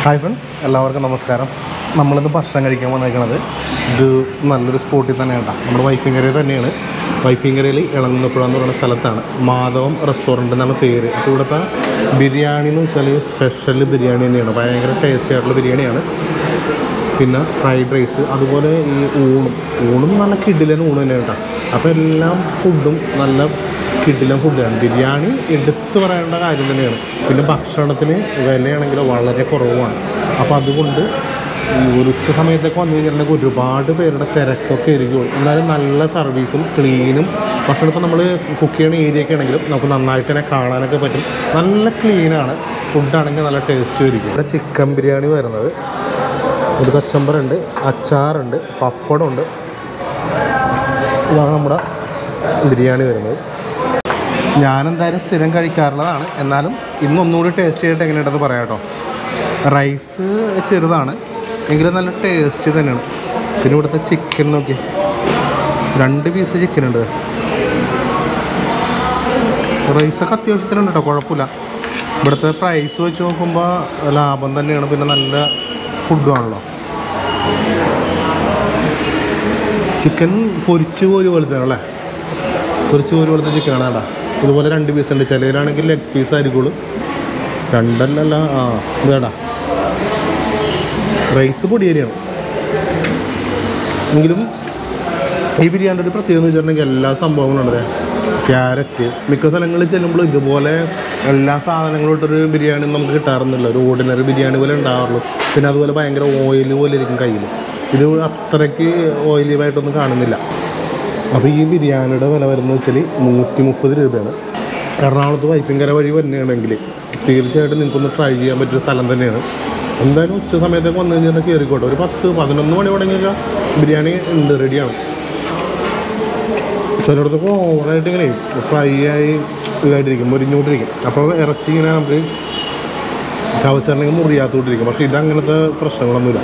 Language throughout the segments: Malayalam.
ഹായ് ഫ്രണ്ട്സ് എല്ലാവർക്കും നമസ്കാരം നമ്മളിന്ന് ഭക്ഷണം കഴിക്കാൻ വന്നേക്കണത് ഇത് നല്ലൊരു സ്പോട്ടിൽ തന്നെയാണ് നമ്മുടെ വൈപ്പിങ്കരയിൽ തന്നെയാണ് വൈപ്പിങ്കരയിൽ ഇളങ്ങുന്നപ്പുഴ എന്ന് പറയുന്ന സ്ഥലത്താണ് മാധവം റെസ്റ്റോറൻറ്റ് എന്നാണ് പേര് അപ്പോൾ ഇവിടുത്തെ ബിരിയാണി എന്ന് വെച്ചാൽ സ്പെഷ്യൽ ബിരിയാണി തന്നെയാണ് ഭയങ്കര ടേസ്റ്റി ആയിട്ടുള്ള ബിരിയാണിയാണ് പിന്നെ ഫ്രൈഡ് റൈസ് അതുപോലെ ഈ ഊണും ഊണും നല്ല കിഡിലൻ ഊണ് തന്നെയാണ് കേട്ടോ അപ്പോൾ എല്ലാം ഫുഡും നല്ല കിഡിലൻ ഫുഡാണ് ബിരിയാണി എടുത്തു പറയേണ്ട കാര്യം തന്നെയാണ് പിന്നെ ഭക്ഷണത്തിന് വിലയാണെങ്കിൽ വളരെ കുറവാണ് അപ്പോൾ അതുകൊണ്ട് ഈ ഒരു ഉച്ച സമയത്തൊക്കെ വന്നു കഴിഞ്ഞിട്ടുണ്ടെങ്കിൽ ഒരുപാട് പേരുടെ തിരക്കൊക്കെ ആയിരിക്കും എന്നാലും നല്ല സർവീസും ക്ലീനും ഭക്ഷണം ഇപ്പോൾ നമ്മൾ കുക്ക് ചെയ്യുന്ന ഏരിയ ഒക്കെ ആണെങ്കിലും നമുക്ക് നന്നായിട്ട് തന്നെ കാണാനൊക്കെ പറ്റും നല്ല ക്ലീനാണ് ഫുഡാണെങ്കിൽ നല്ല ടേസ്റ്റ് ആയിരിക്കും ഇവിടെ ചിക്കൻ ബിരിയാണി വരുന്നത് ഒരു കച്ചമ്പറുണ്ട് അച്ചാറുണ്ട് പപ്പടമുണ്ട് ഇതാണ് നമ്മുടെ ബിരിയാണി വരുന്നത് ഞാനെന്തായാലും സ്ഥിരം കഴിക്കാറുള്ളതാണ് എന്നാലും ഇന്ന് ഒന്നുകൂടി ടേസ്റ്റ് ചെയ്തിട്ട് എങ്ങനെയുണ്ടെന്ന് പറയാം കേട്ടോ റൈസ് ചെറുതാണ് എങ്കിലും നല്ല ടേസ്റ്റ് തന്നെയാണ് പിന്നെ ഇവിടുത്തെ ചിക്കൻ നോക്കി രണ്ട് പീസ് ചിക്കൻ ഉണ്ട് റൈസൊക്കെ അത്യാവശ്യത്തിനുണ്ട് കേട്ടോ കുഴപ്പമില്ല ഇവിടുത്തെ പ്രൈസ് വെച്ച് നോക്കുമ്പോൾ ലാഭം തന്നെയാണ് പിന്നെ നല്ല ഫുഡുമാണല്ലോ ചിക്കൻ പൊരിച്ചു കോരി പോലത്തെ അല്ലേ പൊരിച്ചു കോരി പോലത്തെ ചിക്കനാണ് കേട്ടോ ഇതുപോലെ രണ്ട് പീസ് ഉണ്ട് ചിലയിലാണെങ്കിൽ ലെഗ് പീസ് ആയിരിക്കുള്ളൂ രണ്ടല്ലല്ല ആ ഇതേടാ റൈസ് പൊടിയേരിയാണ് എങ്കിലും ഈ ബിരിയാണിയുടെ ഒരു പ്രത്യേകത എന്ന് വെച്ചിട്ടുണ്ടെങ്കിൽ എല്ലാ സംഭവങ്ങളും ഉണ്ട് ക്യാരറ്റ് മിക്ക സ്ഥലങ്ങളിൽ ചെല്ലുമ്പോൾ ഇതുപോലെ എല്ലാ സാധനങ്ങളും ഇട്ടൊരു ബിരിയാണി നമുക്ക് കിട്ടാറൊന്നുമില്ല ഒരു ഓർഡിനറി ബിരിയാണി പോലെ ഉണ്ടാവാറുള്ളൂ പിന്നെ അതുപോലെ ഭയങ്കര ഓയിൽ പോലെ ഇരിക്കും കയ്യിൽ ഇത് അത്രയ്ക്ക് ഓയിലിയായിട്ടൊന്നും കാണുന്നില്ല അപ്പോൾ ഈ ബിരിയാണിയുടെ വില വരുന്നത് വെച്ചാൽ നൂറ്റി മുപ്പത് രൂപയാണ് എറണാകുളത്ത് വൈപ്പിങ്കര വഴി വരുന്നതാണെങ്കിൽ തീർച്ചയായിട്ടും നിങ്ങൾക്കൊന്ന് ട്രൈ ചെയ്യാൻ പറ്റിയ സ്ഥലം തന്നെയാണ് എന്തായാലും ഉച്ച സമയത്തൊക്കെ വന്നു കഴിഞ്ഞാൽ കയറിക്കോട്ടെ ഒരു പത്ത് പതിനൊന്ന് മണി തുടങ്ങിയാൽ ബിരിയാണി ഉണ്ട് റെഡിയാണ് ചിലയിടത്തൊക്കെ ഓവറായിട്ട് ഇങ്ങനെ ഫ്രൈ ആയി ഇതായിട്ടിരിക്കും മുരിഞ്ഞുകൊണ്ടിരിക്കും അപ്പോൾ ഇറച്ചി ഇങ്ങനെ നമുക്ക് ചവച്ചറിനെങ്കിൽ മുറിയാത്തോണ്ടിരിക്കും പക്ഷേ ഇതങ്ങനത്തെ പ്രശ്നങ്ങളൊന്നുമില്ല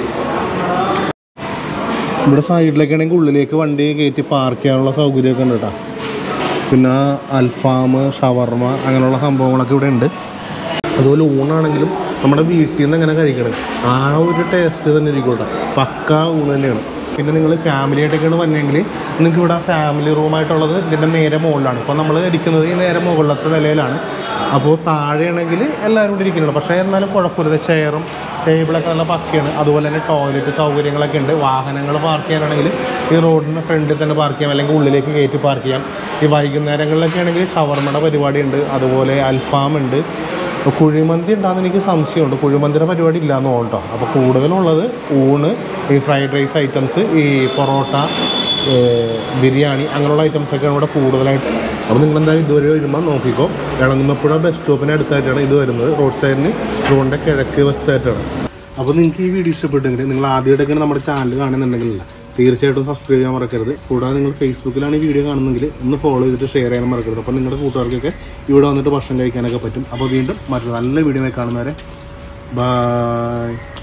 ഇവിടെ സൈഡിലൊക്കെ ആണെങ്കിൽ ഉള്ളിലേക്ക് വണ്ടി കയറ്റി പാർക്ക് ചെയ്യാനുള്ള സൗകര്യമൊക്കെ ഉണ്ട് കേട്ടോ പിന്നെ അൽഫാം ഷവർമ അങ്ങനെയുള്ള സംഭവങ്ങളൊക്കെ ഇവിടെ ഉണ്ട് അതുപോലെ ഊണാണെങ്കിലും നമ്മുടെ വീട്ടിൽ നിന്ന് എങ്ങനെ കഴിക്കണം ആ ഒരു ടേസ്റ്റ് തന്നെ ഇരിക്കും കേട്ടോ പക്ക ഊണ് തന്നെയാണ് പിന്നെ നിങ്ങൾ ഫാമിലി ആയിട്ടൊക്കെയാണ് വന്നെങ്കിൽ നിങ്ങൾക്ക് ഇവിടെ ഫാമിലി റൂമായിട്ടുള്ളത് ഇതിൻ്റെ നേരെ മുകളിലാണ് ഇപ്പോൾ നമ്മൾ ഇരിക്കുന്നത് ഈ നേരെ മുകളിലത്തെ നിലയിലാണ് അപ്പോൾ താഴെയാണെങ്കിൽ എല്ലാവരും കൂടി ഇരിക്കുന്നുണ്ട് പക്ഷേ എന്നാലും കുഴപ്പമില്ല ചെയറും ടേബിളൊക്കെ നല്ല പക്കയാണ് അതുപോലെ തന്നെ ടോയ്ലറ്റ് സൗകര്യങ്ങളൊക്കെ ഉണ്ട് വാഹനങ്ങൾ പാർക്ക് ചെയ്യാനാണെങ്കിൽ ഈ റോഡിന് ഫ്രണ്ടിൽ തന്നെ പാർക്ക് ചെയ്യാം അല്ലെങ്കിൽ ഉള്ളിലേക്ക് കയറ്റി പാർക്ക് ചെയ്യാം ഈ വൈകുന്നേരങ്ങളിലൊക്കെ ആണെങ്കിൽ ഷവർമയുടെ പരിപാടി ഉണ്ട് അതുപോലെ അൽഫാം ഉണ്ട് അപ്പോൾ കുഴിമന്തി ഉണ്ടാകുന്ന എനിക്ക് സംശയമുണ്ട് കുഴിമന്തിയുടെ പരിപാടി ഇല്ലയെന്ന് തോന്നുന്നു കേട്ടോ അപ്പോൾ കൂടുതലുള്ളത് ഊണ് ഈ ഫ്രൈഡ് റൈസ് ഐറ്റംസ് ഈ പൊറോട്ട ഏ, ബിരിയാണി അങ്ങനെയുള്ള ഐറ്റംസൊക്കെയാണ് ഇവിടെ കൂടുതലായിട്ട് അപ്പോൾ നിങ്ങൾ എന്തായാലും ഇതുവരെ വരുമ്പോൾ നോക്കിക്കോ ഇളങ്ങുന്നപ്പുഴ ബസ് സ്റ്റോപ്പിന് അടുത്തായിട്ടാണ് ഇത് വരുന്നത് റോഡ് സൈഡിന് റോഡിൻ്റെ കിഴക്ക് വശത്തായിട്ടാണ് അപ്പോൾ നിങ്ങൾക്ക് ഈ വീഡിയോ ഇഷ്ടപ്പെട്ടെങ്കിൽ നിങ്ങൾ ആദ്യമായിട്ടൊക്കെയാണ് നമ്മുടെ ചാനൽ കാണുന്നുണ്ടെങ്കിലല്ല തീർച്ചയായിട്ടും സബ്സ്ക്രൈബ് ചെയ്യാൻ മറക്കരുത് കൂടാതെ നിങ്ങൾ ഫേസ്ബുക്കിലാണ് ഈ വീഡിയോ കാണുന്നെങ്കിൽ ഒന്ന് ഫോളോ ചെയ്തിട്ട് ഷെയർ ചെയ്യാൻ മറക്കരുത് അപ്പോൾ നിങ്ങളുടെ കൂട്ടുകാർക്കൊക്കെ ഇവിടെ വന്നിട്ട് ഭക്ഷണം കഴിക്കാനൊക്കെ പറ്റും അപ്പോൾ വീണ്ടും മറ്റൊരു നല്ല വീഡിയോ കാണുന്നവരെ ബൈ